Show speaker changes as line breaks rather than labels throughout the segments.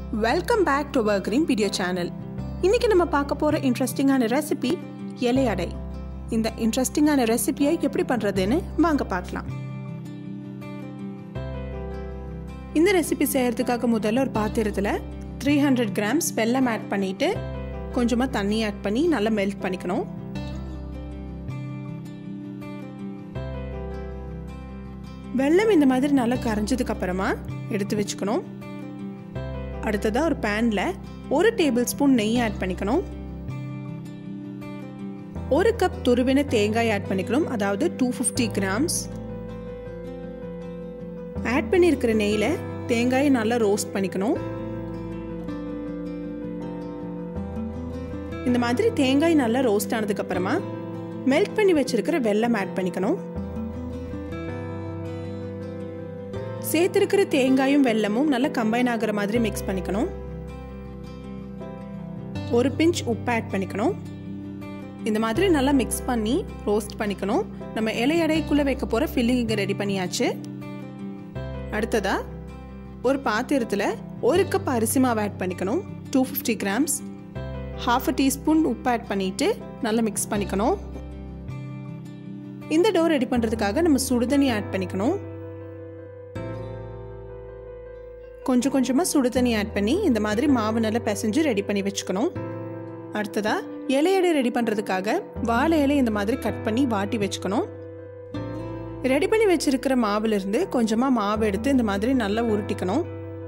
welcome back to our green video channel இன்னைக்கு நம்ம பார்க்க போகிற இன்ட்ரெஸ்டிங்கான ரெசிபி இலை அடை இந்த இன்ட்ரெஸ்டிங்கான ரெசிபியை எப்படி பண்ணுறதுன்னு வாங்க பார்க்கலாம் இந்த ரெசிபி செய்கிறதுக்காக முதல்ல ஒரு பாத்திரத்தில் த்ரீ ஹண்ட்ரட் கிராம்ஸ் வெல்லம் ஆட் பண்ணிவிட்டு கொஞ்சமாக தண்ணி ஆட் பண்ணி நல்லா மெல்ட் பண்ணிக்கணும் வெல்லம் இந்த மாதிரி நல்லா கரைஞ்சதுக்கு அப்புறமா எடுத்து வச்சுக்கணும் அடுத்ததாக ஒரு பேனில் ஒரு டேபிள் ஸ்பூன் நெய் ஆட் பண்ணிக்கணும் ஒரு கப் துருவின தேங்காய் ஆட் பண்ணிக்கணும் அதாவது டூ ஃபிஃப்டி கிராம்ஸ் ஆட் பண்ணியிருக்கிற நெய்யில் தேங்காயை நல்லா ரோஸ்ட் பண்ணிக்கணும் இந்த மாதிரி தேங்காய் நல்லா ரோஸ்ட் ஆனதுக்கு அப்புறமா மெல்ட் பண்ணி வச்சிருக்கிற வெல்லம் ஆட் பண்ணிக்கணும் சேர்த்துருக்கிற தேங்காயும் வெல்லமும் நல்லா கம்பைன் ஆகிற மாதிரி மிக்ஸ் பண்ணிக்கணும் ஒரு பிஞ்ச் உப்பு ஆட் பண்ணிக்கணும் இந்த மாதிரி நல்லா மிக்ஸ் பண்ணி ரோஸ்ட் பண்ணிக்கணும் நம்ம இலை எடைக்குள்ளே வைக்க போகிற ஃபில்லிங் இங்கே ரெடி பண்ணியாச்சு அடுத்ததாக ஒரு பாத்திரத்தில் ஒரு கப் அரிசி மாவு ஆட் பண்ணிக்கணும் two fifty grams half a teaspoon உப்பு ஆட் பண்ணிவிட்டு நல்லா மிக்ஸ் பண்ணிக்கணும் இந்த டோ ரெடி பண்ணுறதுக்காக நம்ம சுடுதண்ணி ஆட் பண்ணிக்கணும் கொஞ்சம் கொஞ்சமாக சுடு தண்ணி ஆட் பண்ணி இந்த மாதிரி மாவு நல்லா பிசைஞ்சு ரெடி பண்ணி வச்சுக்கணும் அடுத்ததாக இலையடை ரெடி பண்ணுறதுக்காக வாழை இலை இந்த மாதிரி கட் பண்ணி வாட்டி வச்சுக்கணும் ரெடி பண்ணி வச்சிருக்கிற மாவுலேருந்து கொஞ்சமாக மாவு எடுத்து இந்த மாதிரி நல்லா உருட்டிக்கணும்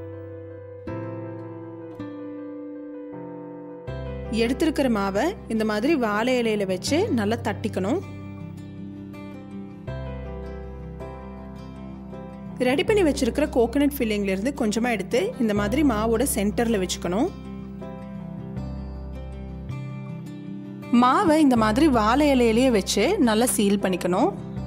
எடுத்திருக்கிற மாவை இந்த மாதிரி வாழை இலையில வச்சு நல்லா தட்டிக்கணும் ரெடி பண்ணி வச்சிருக்கிற கோகனட் ஃபில்லிங்லேருந்து கொஞ்சமாக எடுத்து இந்த மாதிரி மாவோட சென்டரில் வச்சுக்கணும் மாவை இந்த மாதிரி வாழை இலையிலேயே வச்சு நல்லா சீல் பண்ணிக்கணும்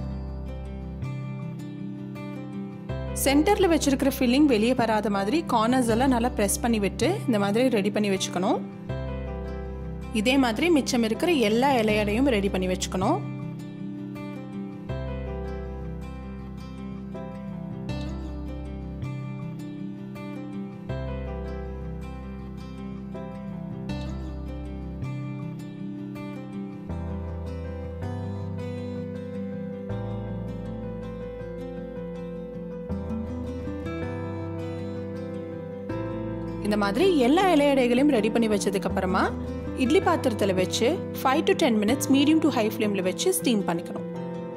சென்டரில் வச்சிருக்கிற ஃபில்லிங் வெளியே வராத மாதிரி கார்னர்ஸ் எல்லாம் நல்லா ப்ரெஸ் பண்ணி விட்டு இந்த மாதிரி ரெடி பண்ணி வச்சுக்கணும் இதே மாதிரி மிச்சம் இருக்கிற எல்லா இலையடையும் ரெடி பண்ணி வச்சுக்கணும் இந்த மாதிரி எல்லா இலையடைகளையும் ரெடி பண்ணி வச்சதுக்கு அப்புறமா இட்லி பாத்திரத்தில் வச்சு five to ten minutes medium to high ஃப்ளேமில் வச்சு ஸ்டீம் பண்ணிக்கணும்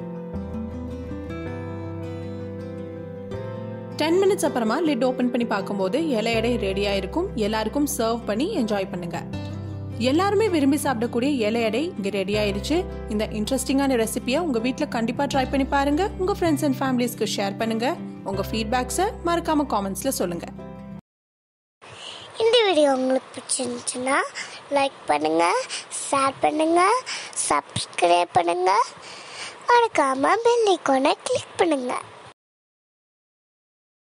டென் மினிட்ஸ் அப்புறமா லிட் ஓப்பன் பண்ணி பார்க்கும்போது இலை எடை ரெடியாக இருக்கும் எல்லாருக்கும் சர்வ் பண்ணி என்ஜாய் பண்ணுங்க எல்லாருமே விரும்பி சாப்பிடக்கூடிய இலை எடை இங்கே ரெடி ஆயிருச்சு இந்த இன்ட்ரெஸ்டிங்கான ரெசிபியை உங்கள் வீட்டில் கண்டிப்பாக ட்ரை பண்ணி பாருங்க உங்கள் ஃப்ரெண்ட்ஸ் அண்ட் ஃபேமிலிஸ்க்கு ஷேர் பண்ணுங்க உங்கள் ஃபீட்பேக்ஸை மறக்காம காமெண்ட்ஸில் சொல்லுங்கள்
இந்த வீடியோ உங்களுக்கு பிடிச்சிருந்துச்சுன்னா லைக் பண்ணுங்கள் ஷேர் பண்ணுங்கள் சப்ஸ்கிரைப் பண்ணுங்கள் மறக்காமல் பெல் ஐக்கானை கிளிக் பண்ணுங்கள்